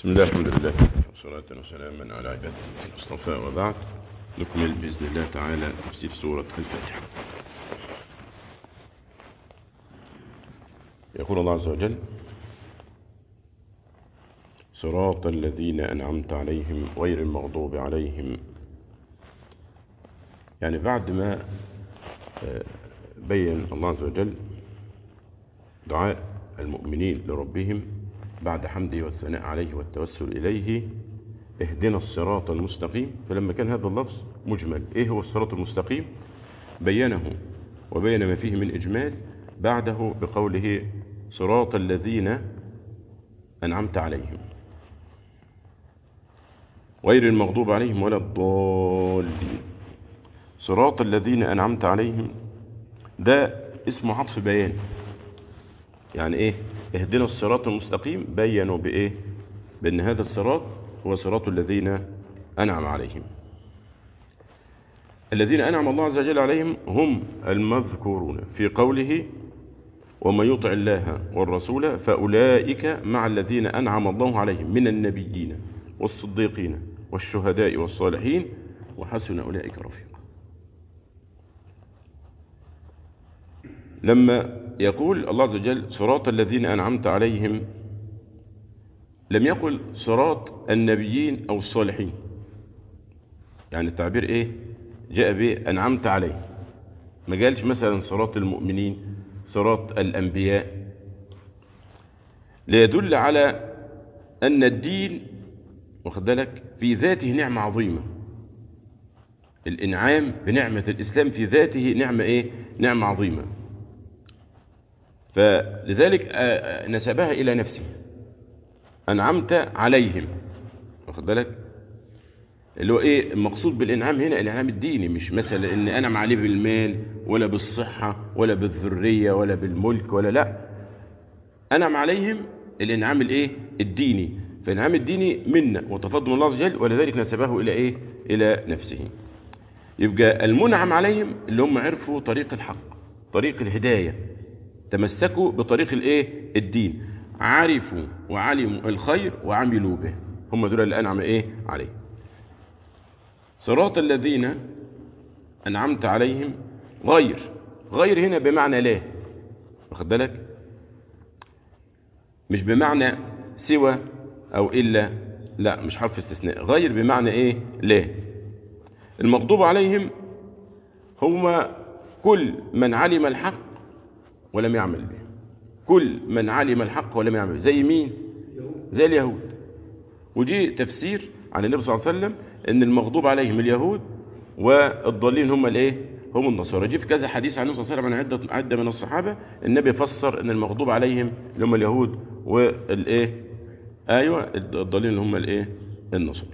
بسم الله الحمد لله وصلاة وسلاما على عباده المصطفى وبعد نكمل بإذن الله تعالى تفسير سورة الفاتحة يقول الله عز وجل صراط الذين أنعمت عليهم غير المغضوب عليهم يعني بعد ما بين الله عز وجل دعاء المؤمنين لربهم بعد حمده والثناء عليه والتوسل إليه اهدنا الصراط المستقيم فلما كان هذا اللفظ مجمل ايه هو الصراط المستقيم بينه وبين ما فيه من إجمال بعده بقوله صراط الذين أنعمت عليهم غير المغضوب عليهم ولا الضالين صراط الذين أنعمت عليهم ده اسمه عطف بيان يعني ايه اهدنا الصراط المستقيم بينوا بايه بان هذا الصراط هو صراط الذين انعم عليهم الذين انعم الله عز وجل عليهم هم المذكورون في قوله ومن يطع الله والرسول فاولئك مع الذين انعم الله عليهم من النبيين والصديقين والشهداء والصالحين وحسن اولئك رفيقا لما يقول الله عز وجل صراط الذين أنعمت عليهم لم يقل صراط النبيين أو الصالحين يعني التعبير إيه جاء به أنعمت عليه ما قالش مثلا صراط المؤمنين صراط الأنبياء ليدل على أن الدين واخد بالك في ذاته نعمة عظيمة الإنعام بنعمة الإسلام في ذاته نعمة إيه نعمة عظيمة فلذلك نسبها إلى نفسه أنعمت عليهم واخد بالك اللي هو إيه المقصود بالإنعام هنا الإنعام الديني مش مثلا إن أنعم عليه بالمال ولا بالصحة ولا بالذرية ولا بالملك ولا لا أنعم عليهم الإنعام الإيه الديني فالإنعام الديني منا وتفضل الله عز وجل ولذلك نسبه إلى إيه إلى نفسه يبقى المنعم عليهم اللي هم عرفوا طريق الحق طريق الهدايه تمسكوا بطريق الايه الدين عرفوا وعلموا الخير وعملوا به هم دول اللي انعم ايه عليه صراط الذين انعمت عليهم غير غير هنا بمعنى لا واخد بالك مش بمعنى سوى او الا لا مش حرف استثناء غير بمعنى ايه لا المغضوب عليهم هم كل من علم الحق ولم يعمل به كل من علم الحق ولم يعمل به زي مين زي اليهود ودي تفسير عن النبي صلى الله عليه وسلم ان المغضوب عليهم اليهود والضالين هم الايه هم النصارى جه في كذا حديث عن النبي صلى الله عليه وسلم عن عده عده من الصحابه النبي فسر ان المغضوب عليهم اللي هم اليهود والايه ايوه الضالين اللي هم الايه النصارى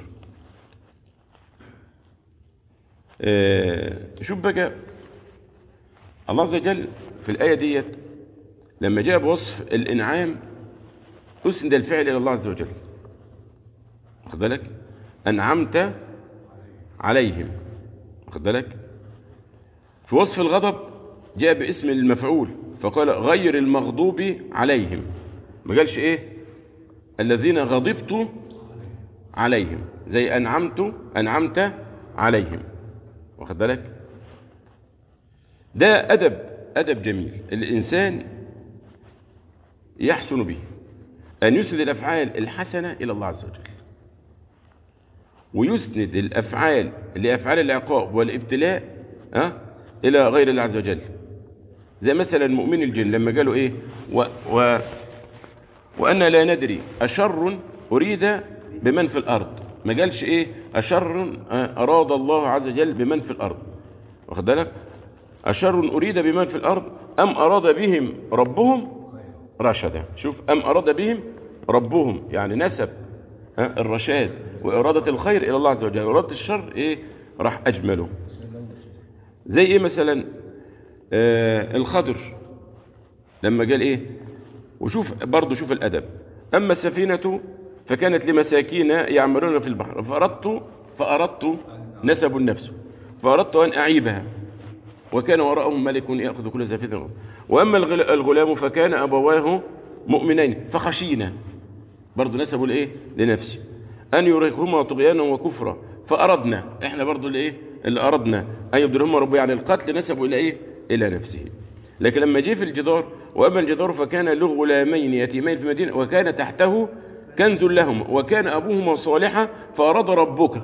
آه شوف بقى الله عز وجل في الآية ديت لما جاء بوصف الإنعام أسند الفعل إلى الله عز وجل واخد بالك أنعمت عليهم واخد بالك في وصف الغضب جاء باسم المفعول فقال غير المغضوب عليهم ما قالش إيه الذين غضبت عليهم زي أنعمت أنعمت عليهم واخد بالك ده أدب أدب جميل الإنسان يحسن به أن يسند الأفعال الحسنة إلى الله عز وجل ويسند الأفعال لأفعال العقاب والابتلاء أه؟ إلى غير الله عز وجل زي مثلا مؤمن الجن لما قالوا إيه و و وأن لا ندري أشر أريد بمن في الأرض ما قالش إيه أشر أراد الله عز وجل بمن في الأرض واخد بالك أشر أريد بمن في الأرض أم أراد بهم ربهم رشدا شوف أم أراد بهم ربهم يعني نسب الرشاد وإرادة الخير إلى الله عز وجل وإرادة الشر إيه راح أجمله زي إيه مثلا آه الخضر لما قال إيه وشوف برضه شوف الأدب أما السفينة فكانت لمساكين يعملون في البحر فأردت فأردت نسب النفس فأردت أن أعيبها وكان وراءهم ملك يأخذ كل سفينة وأما الغلام فكان أبواه مؤمنين فخشينا برضه نسبوا لايه لنفسه ان يريقهما طغيانا وكفرا فاردنا احنا برضه الايه اللي اردنا ان يبدلهما ربي يعني القتل نسبوا الى ايه الى نفسه لكن لما جه في الجدار واما الجدار فكان له غلامين يتيمين في المدينه وكان تحته كنز لهما وكان ابوهما صالحا فاراد ربك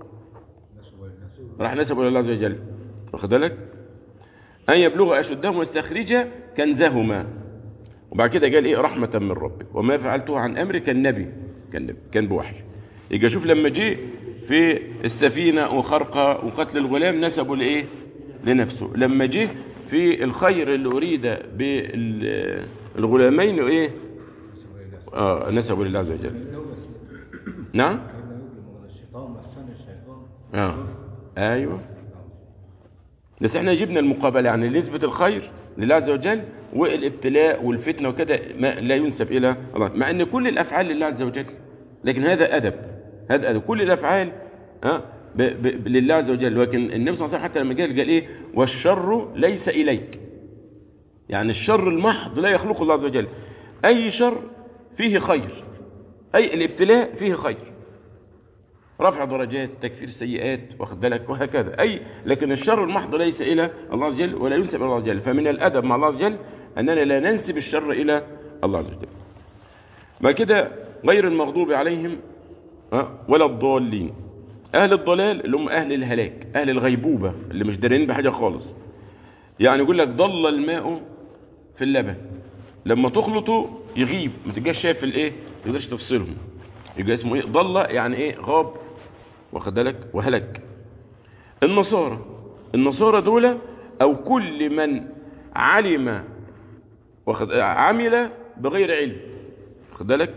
راح نسبوا الى الله عز وجل واخد بالك ان يبلغ اشدهما ويستخرج كنزهما وبعد كده قال ايه رحمه من ربك وما فعلته عن امري كالنبي كان كان بوحي يجي شوف لما جه في السفينه وخرقها وقتل الغلام نسبوا لايه لنفسه لما جه في الخير اللي اريد بالغلامين ايه اه نسبوا لله عز وجل نعم الشيطان مسني الشيطان اه ايوه بس احنا جبنا المقابله يعني نسبه الخير لله عز وجل والابتلاء والفتنه وكده ما لا ينسب الى الله مع ان كل الافعال لله عز وجل لكن هذا ادب هذا ادب كل الافعال ها ب ب لله عز وجل لكن النبي صلى الله عليه وسلم حتى لما قال قال ايه والشر ليس اليك يعني الشر المحض لا يخلقه الله عز وجل اي شر فيه خير اي الابتلاء فيه خير رفع درجات تكفير سيئات واخد بالك وهكذا اي لكن الشر المحض ليس الى الله عز وجل ولا ينسب الى الله عز وجل فمن الادب مع الله عز وجل اننا لا ننسب الشر الى الله عز وجل ما كده غير المغضوب عليهم ها، ولا الضالين اهل الضلال اللي هم اهل الهلاك اهل الغيبوبه اللي مش دارين بحاجه خالص يعني يقول لك ضل الماء في اللبن لما تخلطه يغيب ما تبقاش شايف الايه ما تقدرش تفصلهم يبقى اسمه ايه ضل يعني ايه غاب واخد بالك وهلك النصارى النصارى دول او كل من علم واخد عمل بغير علم واخد بالك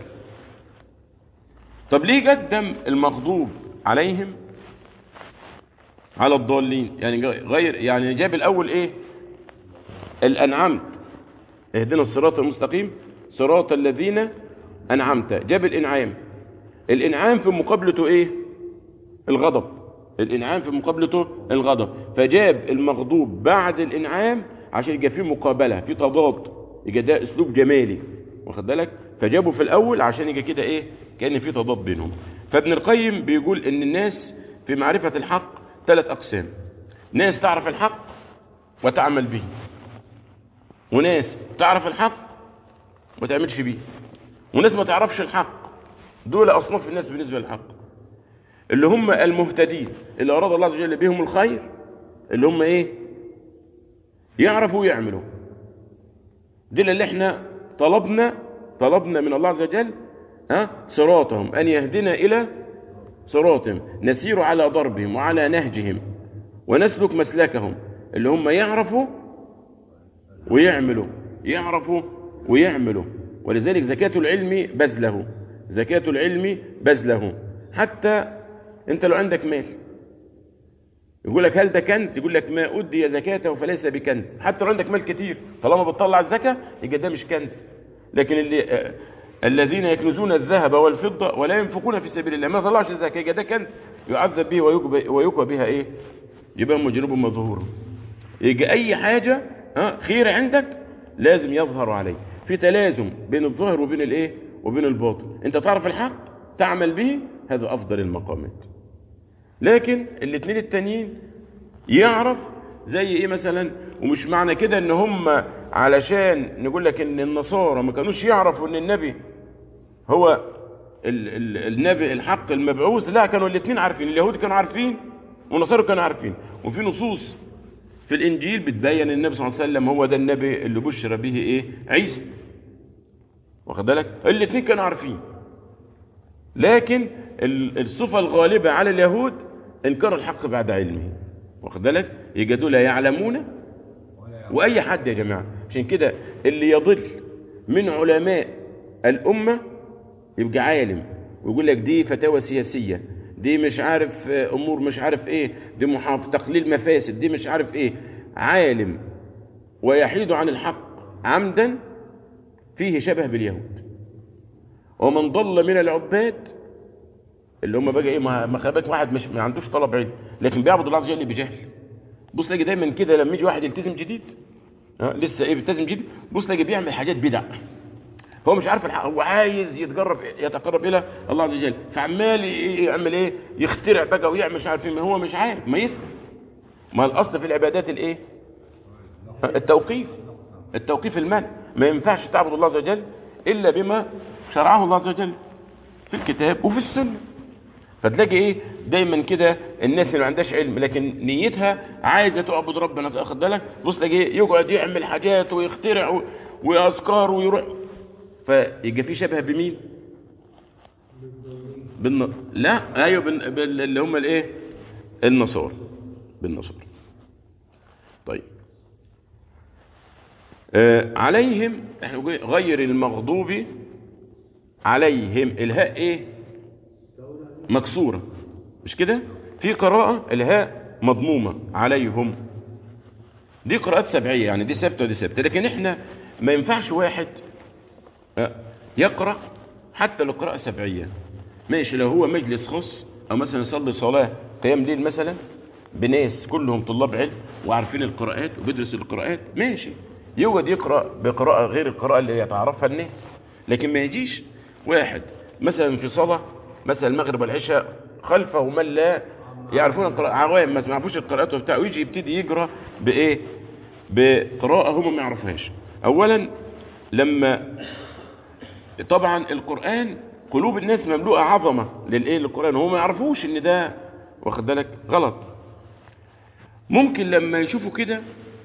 طب ليه قدم المغضوب عليهم على الضالين يعني غير يعني جاب الاول ايه الانعمت اهدنا الصراط المستقيم صراط الذين انعمت جاب الانعام الانعام في مقابلته ايه الغضب الانعام في مقابلته الغضب فجاب المغضوب بعد الانعام عشان يبقى فيه مقابله في تضاد يبقى ده اسلوب جمالي واخد بالك فجابه في الاول عشان يبقى كده ايه كان في تضاد بينهم فابن القيم بيقول ان الناس في معرفه الحق ثلاث اقسام ناس تعرف الحق وتعمل به وناس تعرف الحق وما تعملش بيه وناس ما تعرفش الحق دول اصناف الناس بالنسبه للحق اللي هم المهتدين اللي اراد الله عز وجل بهم الخير اللي هم ايه يعرفوا ويعملوا دول اللي احنا طلبنا طلبنا من الله عز وجل ها صراطهم ان يهدنا الى صراطهم نسير على ضربهم وعلى نهجهم ونسلك مسلكهم اللي هم يعرفوا ويعملوا يعرفوا ويعملوا ولذلك زكاة العلم بذله زكاة العلم بذله حتى انت لو عندك مال يقول لك هل ده كنز يقول لك ما أدي زكاته فليس بكنز حتى لو عندك مال كتير طالما بتطلع الزكاة يبقى ده مش كنز لكن اللي آه الذين يكنزون الذهب والفضة ولا ينفقون في سبيل الله ما طلعش الزكاة يبقى ده كنز يعذب به ويكوى ويكوى بها ايه يبقى مجرب مظهور يبقى اي حاجة ها خير عندك لازم يظهر عليه في تلازم بين الظاهر وبين الايه وبين الباطن انت تعرف الحق تعمل به هذا افضل المقامات لكن الاثنين التانيين يعرف زي ايه مثلا ومش معنى كده ان هم علشان نقول لك ان النصارى ما كانوش يعرفوا ان النبي هو ال ال النبي الحق المبعوث لا كانوا الاثنين عارفين اليهود كانوا عارفين والنصارى كانوا عارفين وفي نصوص في الانجيل بتبين النبي صلى الله عليه وسلم هو ده النبي اللي بشر به ايه عيسى واخد بالك الاثنين كانوا عارفين لكن الصفه الغالبه على اليهود انكار الحق بعد علمه واخد بالك يبقى دول يعلمون واي حد يا جماعه عشان كده اللي يضل من علماء الامه يبقى عالم ويقول لك دي فتاوى سياسيه دي مش عارف امور مش عارف ايه دي محاف تقليل مفاسد دي مش عارف ايه عالم ويحيد عن الحق عمدا فيه شبه باليهود ومن ضل من العباد اللي هم بقى ايه ما خباك واحد مش ما عندوش طلب علم لكن بيعبد الله عز وجل بجهل بص تلاقي دايما كده لما يجي واحد يلتزم جديد ها لسه ايه بيلتزم جديد بص تلاقي بيعمل حاجات بدع هو مش عارف الحق هو عايز يتقرب يتقرب الى الله عز وجل فعمال ي- يعمل ايه يخترع بقى ويعمل مش عارف ايه ما هو مش عارف ما يسمع ما الاصل في العبادات الايه التوقيف التوقيف المنع ما ينفعش تعبد الله عز وجل الا بما شرعه الله عز وجل في الكتاب وفي السنه فتلاقي ايه دايما كده الناس اللي ما عندهاش علم لكن نيتها عايزه تعبد ربنا تاخد بالك بص تلاقي ايه يقعد يعمل حاجات ويخترع و- واذكار ويروح فيبقى في شبه بمين بالن... لا ايوه بال... بال... اللي هم الايه النصارى بالنصارى طيب آه عليهم احنا بنقول غير المغضوب عليهم الهاء ايه مكسورة مش كده في قراءة الهاء مضمومة عليهم دي قراءات سبعية يعني دي ثابتة ودي ثابتة لكن احنا ما ينفعش واحد آه، يقرأ حتى لو قراءة سبعية ماشي لو هو مجلس خاص او مثلا يصلي صلاة قيام ليل مثلا بناس كلهم طلاب علم وعارفين القراءات وبيدرسوا القراءات ماشي يقعد يقرأ بقراءة غير القراءة اللي يتعرفها الناس لكن ما يجيش واحد مثلا في صلاة مثلا المغرب والعشاء خلفه من لا يعرفون القراءة عوام ما يعرفوش القراءات وبتاع ويجي يبتدي يقرأ بإيه بقراءة هم ما يعرفوهاش أولا لما طبعا القرآن قلوب الناس مملوءة عظمة للإيه للقرآن هم ما يعرفوش إن ده واخد بالك غلط ممكن لما يشوفوا كده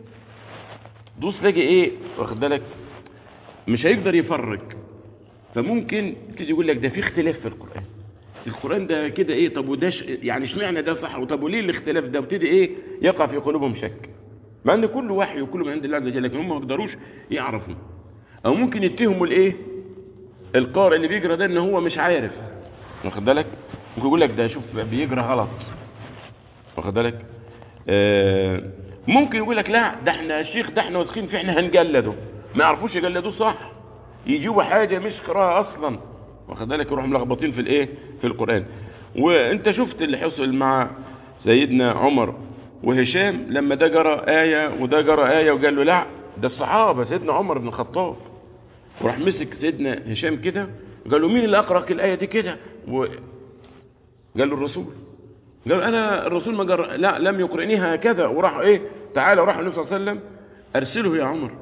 دوس لاقي ايه واخد بالك مش هيقدر يفرق فممكن تيجي يقول لك ده في اختلاف في القرآن القرآن ده كده ايه طب وده ش... يعني اشمعنى ده صح وطب وليه الاختلاف ده وابتدي ايه يقع في قلوبهم شك مع ان كله وحي وكله من عند الله عز وجل لكن هم ما يقدروش يعرفوا او ممكن يتهموا الايه القارئ اللي بيقرا ده ان هو مش عارف واخد بالك ممكن يقول لك ده شوف بيقرا غلط واخد بالك آه ممكن يقول لك لا ده احنا الشيخ ده احنا واثقين فيه احنا هنجلده ما يعرفوش يجلدوه صح يجيبوا حاجه مش قراءه اصلا واخد بالك يروحوا ملخبطين في الايه في القران وانت شفت اللي حصل مع سيدنا عمر وهشام لما ده جرى ايه وده جرى ايه وقال له لا ده الصحابه سيدنا عمر بن الخطاب وراح مسك سيدنا هشام كده قال له مين اللي اقرأك الايه دي كده وقال له الرسول قال انا الرسول ما جر... لا لم يقرئني هكذا وراح ايه تعالى وراح النبي صلى الله عليه وسلم ارسله يا عمر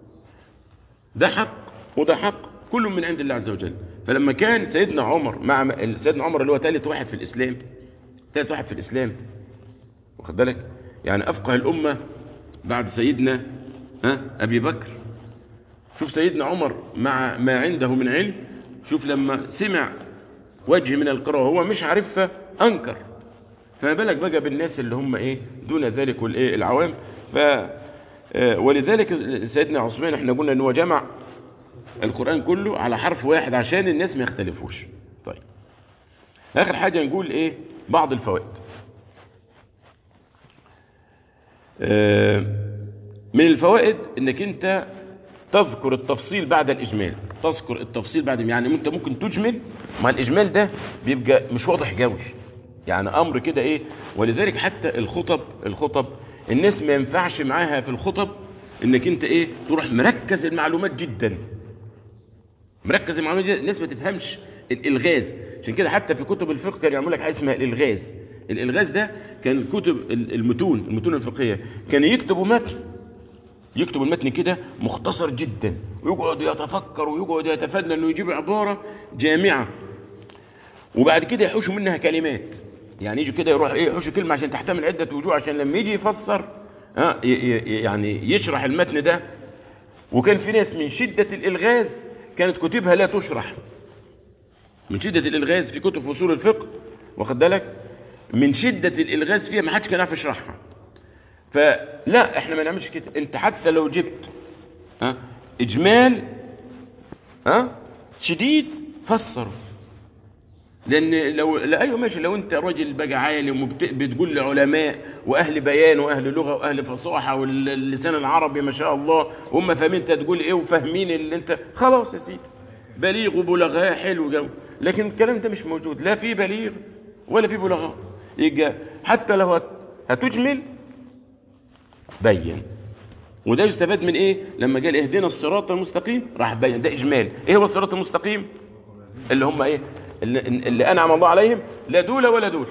ده حق وده حق كل من عند الله عز وجل فلما كان سيدنا عمر مع سيدنا عمر اللي هو ثالث واحد في الاسلام ثالث واحد في الاسلام واخد بالك يعني افقه الامه بعد سيدنا ها ابي بكر شوف سيدنا عمر مع ما عنده من علم شوف لما سمع وجه من القراءه وهو مش عارفها انكر فما بالك بقى بالناس اللي هم ايه دون ذلك والايه العوام ف ولذلك سيدنا عثمان احنا قلنا ان هو جمع القران كله على حرف واحد عشان الناس ما يختلفوش طيب اخر حاجه نقول ايه بعض الفوائد من الفوائد انك انت تذكر التفصيل بعد الاجمال تذكر التفصيل بعد يعني انت ممكن تجمل مع الاجمال ده بيبقى مش واضح قوي يعني امر كده ايه ولذلك حتى الخطب الخطب الناس ما ينفعش معاها في الخطب انك انت ايه تروح مركز المعلومات جدا مركز المعلومات جدا الناس ما تفهمش الالغاز عشان كده حتى في كتب الفقه كانوا يعملوا لك حاجه اسمها الالغاز الالغاز ده كان كتب المتون المتون الفقهيه كان يكتبوا متن يكتب المتن كده مختصر جدا ويقعد يتفكر ويقعد يتفنن انه يجيب عباره جامعه وبعد كده يحوشوا منها كلمات يعني يجي كده يروح ايه يحوشوا كلمه عشان تحتمل عده وجوه عشان لما يجي يفسر ها يعني يشرح المتن ده وكان في ناس من شده الالغاز كانت كتبها لا تشرح من شده الالغاز في كتب اصول الفقه واخد بالك من شده الالغاز فيها ما حدش كان عارف يشرحها فلا احنا ما نعملش كده انت حتى لو جبت ها اجمال ها شديد فسره لان لو لا ايوه ماشي لو انت راجل بقى عالم وبتقول لعلماء واهل بيان واهل لغه واهل فصاحه واللسان العربي ما شاء الله هم فاهمين انت تقول ايه وفاهمين اللي انت خلاص يا سيدي بليغ وبلغاء حلو جو لكن الكلام ده مش موجود لا في بليغ ولا في بلغاء يبقى حتى لو هتجمل بين وده يستفاد من ايه لما قال اهدنا الصراط المستقيم راح بين ده اجمال ايه هو الصراط المستقيم اللي هم ايه اللي, اللي انعم الله عليهم لا دول ولا دول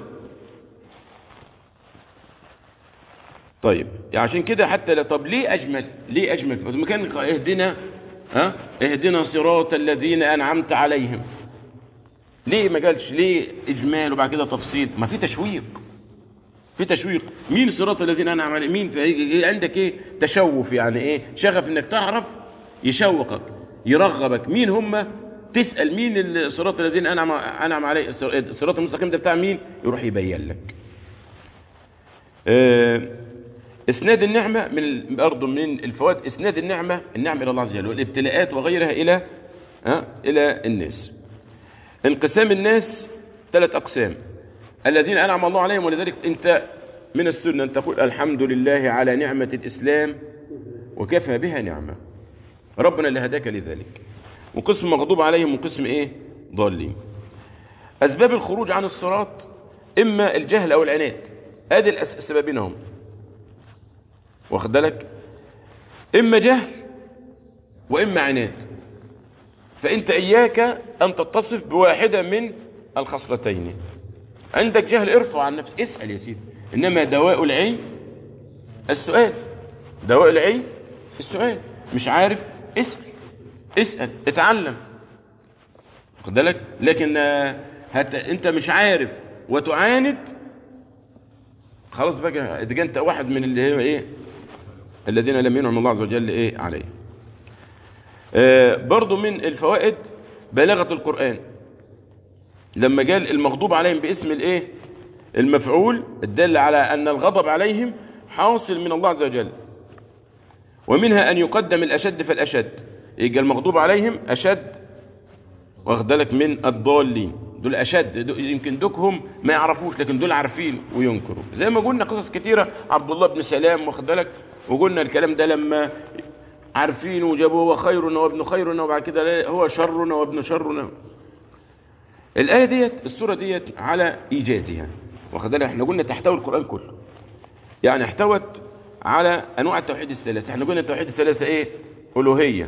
طيب يعني عشان كده حتى لا طب ليه اجمل ليه اجمل فما كان اهدنا ها اهدنا صراط الذين انعمت عليهم ليه ما قالش ليه اجمال وبعد كده تفصيل ما في تشويق في تشويق مين صراط الذين انعم عليهم مين في عندك ايه تشوف يعني ايه شغف انك تعرف يشوقك يرغبك مين هم تسال مين الصراط الذين انعم انعم عليه الصراط المستقيم ده بتاع مين يروح يبين لك آه اسناد النعمه من برضه من الفوائد اسناد النعمه النعمه الى الله عز وجل والابتلاءات وغيرها الى ها الى الناس انقسام الناس ثلاث اقسام الذين انعم الله عليهم ولذلك انت من السنه ان تقول الحمد لله على نعمه الاسلام وكفى بها نعمه ربنا اللي هداك لذلك وقسم مغضوب عليهم وقسم ايه ضالين اسباب الخروج عن الصراط اما الجهل او العناد ادي السببين هم واخد بالك اما جهل واما عناد فانت اياك ان تتصف بواحده من الخصلتين عندك جهل ارفع عن نفسك اسال يا سيدي انما دواء العي السؤال دواء العي السؤال مش عارف اسال اسال اتعلم واخد بالك لكن هت... انت مش عارف وتعاند خلاص بقى اذا انت واحد من اللي هي ايه الذين لم ينعم الله عز وجل ايه عليه آه برضو من الفوائد بلاغة القرآن لما قال المغضوب عليهم باسم الايه المفعول الدل على ان الغضب عليهم حاصل من الله عز وجل ومنها ان يقدم الاشد فالاشد يبقى المغضوب عليهم اشد واخد بالك من الضالين دول اشد دول يمكن دوكهم ما يعرفوش لكن دول عارفين وينكروا زي ما قلنا قصص كثيره عبد الله بن سلام واخد بالك وقلنا الكلام ده لما عارفين وجابوه وخيرنا وابن خيرنا وبعد كده هو شرنا وابن شرنا الآية ديت السورة ديت على إيجازها واخد بالك احنا قلنا تحتوي القرآن كله يعني احتوت على أنواع التوحيد الثلاثة احنا قلنا التوحيد الثلاثة ايه ألوهية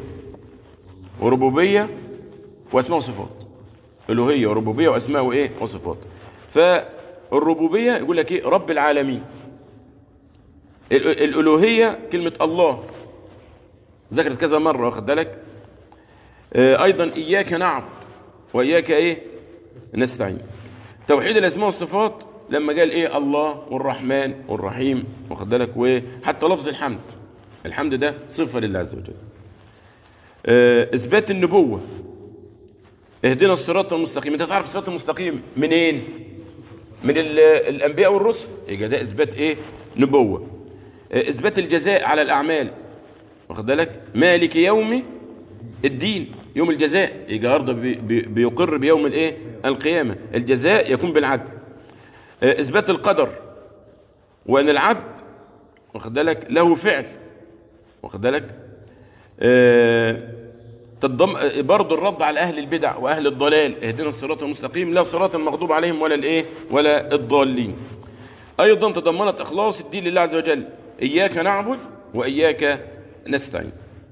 وربوبية وأسماء وصفات ألوهية وربوبية وأسماء وإيه وصفات فالربوبية يقول لك إيه رب العالمين الألوهية كلمة الله ذكرت كذا مرة واخد بالك آه أيضا إياك نعبد وإياك إيه نستعين توحيد الأسماء والصفات لما قال إيه الله والرحمن والرحيم واخد بالك وحتى لفظ الحمد الحمد ده صفة لله عز وجل آه إثبات النبوة اهدنا الصراط المستقيم انت تعرف الصراط المستقيم منين من الانبياء والرسل يبقى ده اثبات ايه نبوه اثبات الجزاء على الاعمال واخد بالك مالك يوم الدين يوم الجزاء يبقى برضه بي بي بيقر بيوم الايه القيامه الجزاء يكون بالعدل اثبات القدر وان العبد واخد بالك له فعل واخد بالك اه تضم برضه الرد على اهل البدع واهل الضلال اهدنا الصراط المستقيم لا صراط المغضوب عليهم ولا الايه ولا الضالين ايضا تضمنت اخلاص الدين لله عز وجل اياك نعبد واياك نستعين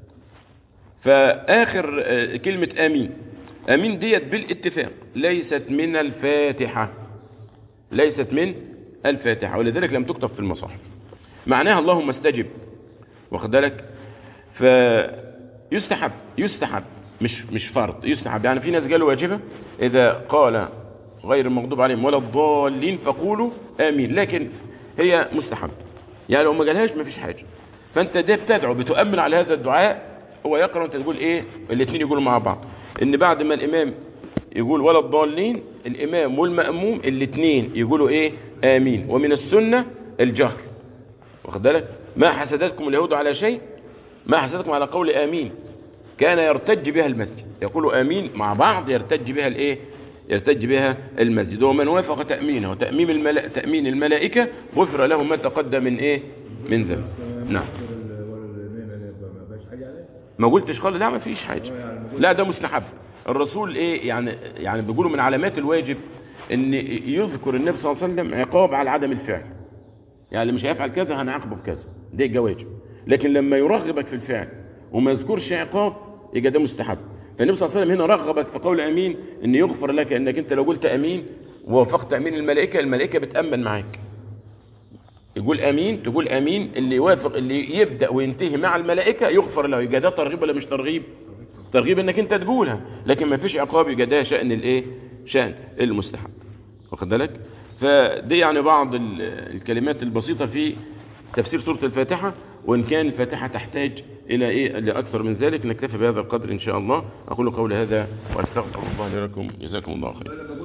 فاخر كلمه امين امين ديت بالاتفاق ليست من الفاتحه ليست من الفاتحه ولذلك لم تكتب في المصاحف معناها اللهم استجب واخد بالك ف يستحب يستحب مش مش فرض يستحب يعني في ناس قالوا واجبه اذا قال غير المغضوب عليهم ولا الضالين فقولوا امين لكن هي مستحب يعني لو ما قالهاش ما فيش حاجه فانت ده بتدعو بتؤمن على هذا الدعاء هو يقرا وانت تقول ايه الاثنين يقولوا مع بعض ان بعد ما الامام يقول ولا الضالين الامام والماموم الاثنين يقولوا ايه امين ومن السنه الجهر واخد بالك ما حسدتكم اليهود على شيء ما حسدكم على قول آمين كان يرتج بها المسجد يقول آمين مع بعض يرتج بها الايه يرتج بها المسجد ومن وافق تأمينه وتأمين الملائكة تأمين الملائكة غفر له ما تقدم من ايه من ذنب نعم ما قلتش قال لا ما فيش حاجة لا ده مستحب الرسول ايه يعني يعني بيقولوا من علامات الواجب ان يذكر النبي صلى الله عليه وسلم عقاب على عدم الفعل يعني اللي مش هيفعل كذا هنعاقبه بكذا ده الجواجب لكن لما يرغبك في الفعل وما يذكرش عقاب يبقى ده مستحب فالنبي صلى الله عليه وسلم هنا رغبك في قول امين ان يغفر لك انك انت لو قلت امين ووافقت امين الملائكه الملائكه بتامن معاك يقول امين تقول امين اللي يوافق اللي يبدا وينتهي مع الملائكه يغفر له يبقى ده ترغيب ولا مش ترغيب ترغيب انك انت تقولها لكن ما فيش عقاب يبقى ده شان الايه شان المستحب واخد بالك فدي يعني بعض ال- الكلمات البسيطه في تفسير سوره الفاتحه وان كان الفاتحه تحتاج الى ايه لاكثر من ذلك نكتفي بهذا القدر ان شاء الله اقول قولي هذا واستغفر الله لي ولكم جزاكم الله خيرا